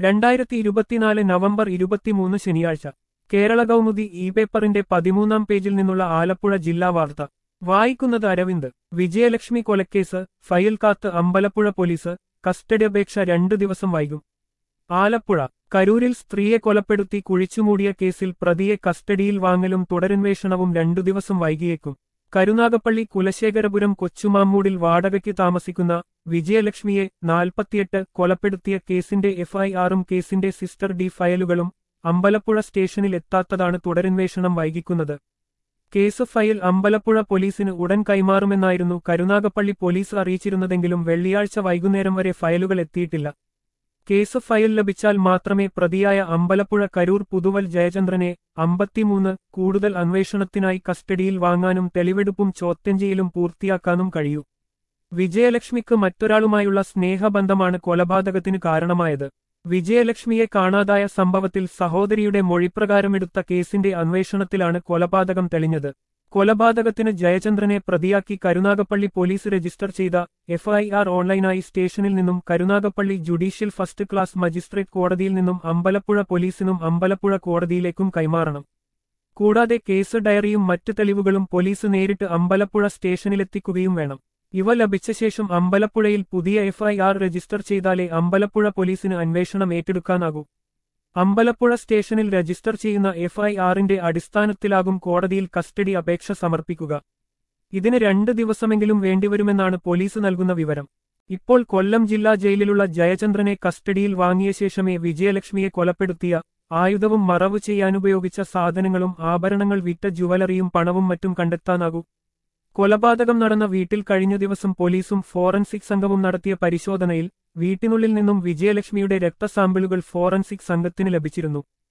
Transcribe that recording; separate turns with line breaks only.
രണ്ടായിരത്തി ഇരുപത്തിനാല് നവംബർ ഇരുപത്തിമൂന്ന് ശനിയാഴ്ച കേരള കൗമുദി ഇ പേപ്പറിന്റെ പതിമൂന്നാം പേജിൽ നിന്നുള്ള ആലപ്പുഴ ജില്ലാ വാർത്ത വായിക്കുന്നത് അരവിന്ദ് വിജയലക്ഷ്മി കൊലക്കേസ് ഫയൽ കാത്ത് അമ്പലപ്പുഴ പോലീസ് കസ്റ്റഡി അപേക്ഷ രണ്ടു ദിവസം വൈകും ആലപ്പുഴ കരൂരിൽ സ്ത്രീയെ കൊലപ്പെടുത്തി കുഴിച്ചുമൂടിയ കേസിൽ പ്രതിയെ കസ്റ്റഡിയിൽ വാങ്ങലും തുടരന്വേഷണവും രണ്ടു ദിവസം വൈകിയേക്കും കരുനാഗപ്പള്ളി കുലശേഖരപുരം കൊച്ചുമാമ്മൂടിൽ വാടകയ്ക്ക് താമസിക്കുന്ന വിജയലക്ഷ്മിയെ നാൽപ്പത്തിയെട്ട് കൊലപ്പെടുത്തിയ കേസിന്റെ എഫ്ഐആറും കേസിന്റെ സിസ്റ്റർ ഡി ഫയലുകളും അമ്പലപ്പുഴ സ്റ്റേഷനിൽ എത്താത്തതാണ് തുടരന്വേഷണം വൈകിക്കുന്നത് കേസ് ഫയൽ അമ്പലപ്പുഴ പോലീസിന് ഉടൻ കൈമാറുമെന്നായിരുന്നു കരുനാഗപ്പള്ളി പോലീസ് അറിയിച്ചിരുന്നതെങ്കിലും വെള്ളിയാഴ്ച വൈകുന്നേരം വരെ ഫയലുകൾ എത്തിയിട്ടില്ല കേസ് ഫയൽ ലഭിച്ചാൽ മാത്രമേ പ്രതിയായ അമ്പലപ്പുഴ കരൂർ പുതുവൽ ജയചന്ദ്രനെ അമ്പത്തിമൂന്ന് കൂടുതൽ അന്വേഷണത്തിനായി കസ്റ്റഡിയിൽ വാങ്ങാനും തെളിവെടുപ്പും ചോദ്യം ചെയ്യലും പൂർത്തിയാക്കാനും കഴിയൂ വിജയലക്ഷ്മിക്ക് മറ്റൊരാളുമായുള്ള സ്നേഹബന്ധമാണ് കൊലപാതകത്തിന് കാരണമായത് വിജയലക്ഷ്മിയെ കാണാതായ സംഭവത്തിൽ സഹോദരിയുടെ മൊഴിപ്രകാരമെടുത്ത കേസിന്റെ അന്വേഷണത്തിലാണ് കൊലപാതകം തെളിഞ്ഞത് കൊലപാതകത്തിന് ജയചന്ദ്രനെ പ്രതിയാക്കി കരുനാഗപ്പള്ളി പോലീസ് രജിസ്റ്റർ ചെയ്ത എഫ്ഐആർ ഓൺലൈനായി സ്റ്റേഷനിൽ നിന്നും Karunagappally judicial first class magistrate കോടതിയിൽ നിന്നും അമ്പലപ്പുഴ പോലീസിനും അമ്പലപ്പുഴ കോടതിയിലേക്കും കൈമാറണം കൂടാതെ കേസ് ഡയറിയും മറ്റ് തെളിവുകളും പോലീസ് നേരിട്ട് അമ്പലപ്പുഴ സ്റ്റേഷനിലെത്തിക്കുകയും വേണം ഇവ ലഭിച്ച ശേഷം അമ്പലപ്പുഴയിൽ പുതിയ എഫ്ഐആർ രജിസ്റ്റർ ചെയ്താലേ അമ്പലപ്പുഴ പോലീസിന് അന്വേഷണം ഏറ്റെടുക്കാനാകൂ അമ്പലപ്പുഴ സ്റ്റേഷനിൽ രജിസ്റ്റർ ചെയ്യുന്ന എഫ്ഐആറിന്റെ അടിസ്ഥാനത്തിലാകും കോടതിയിൽ കസ്റ്റഡി അപേക്ഷ സമർപ്പിക്കുക ഇതിന് രണ്ട് ദിവസമെങ്കിലും വേണ്ടിവരുമെന്നാണ് പോലീസ് നൽകുന്ന വിവരം ഇപ്പോൾ കൊല്ലം ജില്ലാ ജയിലിലുള്ള ജയചന്ദ്രനെ കസ്റ്റഡിയിൽ വാങ്ങിയ ശേഷമേ വിജയലക്ഷ്മിയെ കൊലപ്പെടുത്തിയ ആയുധവും മറവ് ചെയ്യാനുപയോഗിച്ച സാധനങ്ങളും ആഭരണങ്ങൾ വിറ്റ ജുവലറിയും പണവും മറ്റും കണ്ടെത്താനാകൂ കൊലപാതകം നടന്ന വീട്ടിൽ കഴിഞ്ഞ ദിവസം പോലീസും ഫോറൻസിക് സംഘവും നടത്തിയ പരിശോധനയിൽ വീട്ടിനുള്ളിൽ നിന്നും വിജയലക്ഷ്മിയുടെ രക്തസാമ്പിളുകൾ ഫോറൻസിക് സംഘത്തിന് ലഭിച്ചിരുന്നു